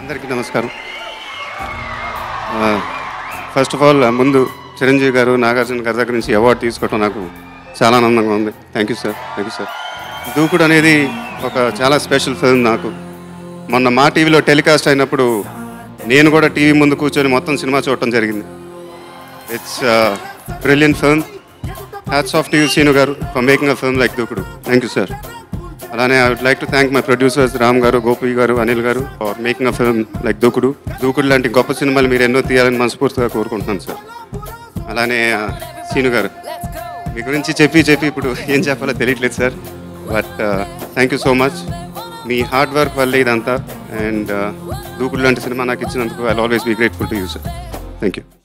అందరికీ నమస్కారం first of all ముందు చిరంజీవి గారు నాగార్జున గారి దగ్గర నుంచి అవార్డు తీసుకోవడం నాకు చాలా ఆనందంగా ఉంది thank you sir thank you sir Dookudu అనేది ఒక చాలా స్పెషల్ ఫిల్మ్ నాకు మొన్న మా టీవీలో టెలికాస్ట్ అయినప్పుడు నేను కూడా టీవీ ముందు కూర్చొని మొత్తం సినిమా చూడటం జరిగింది it's brilliant film hats off TV Seenu garu for making a film like Dookudu thank you sir అలానే I would like to thank my producers Ram garu Gopi garu Anil garu for making a film like Dookudu Dookudu లాంటి గొప్ప సినిమాలు మీరు ఎన్నో తీయాలని మనస్ఫూర్తిగా కోరుకుంటున్నాను సార్ అలానే ఆ, సీను గారు మీ గురించి చెప్పి చెప్పి ఇప్పుడు ఏం చెప్పాలో తెలియట్లేదు sir but thank you so much మీ హార్డ్ వర్క్ వల్లే ఇదంతా అండ్ దూకుడు లాంటి సినిమా నాకు ఇచ్చినందుకు I always be grateful to you sir thank you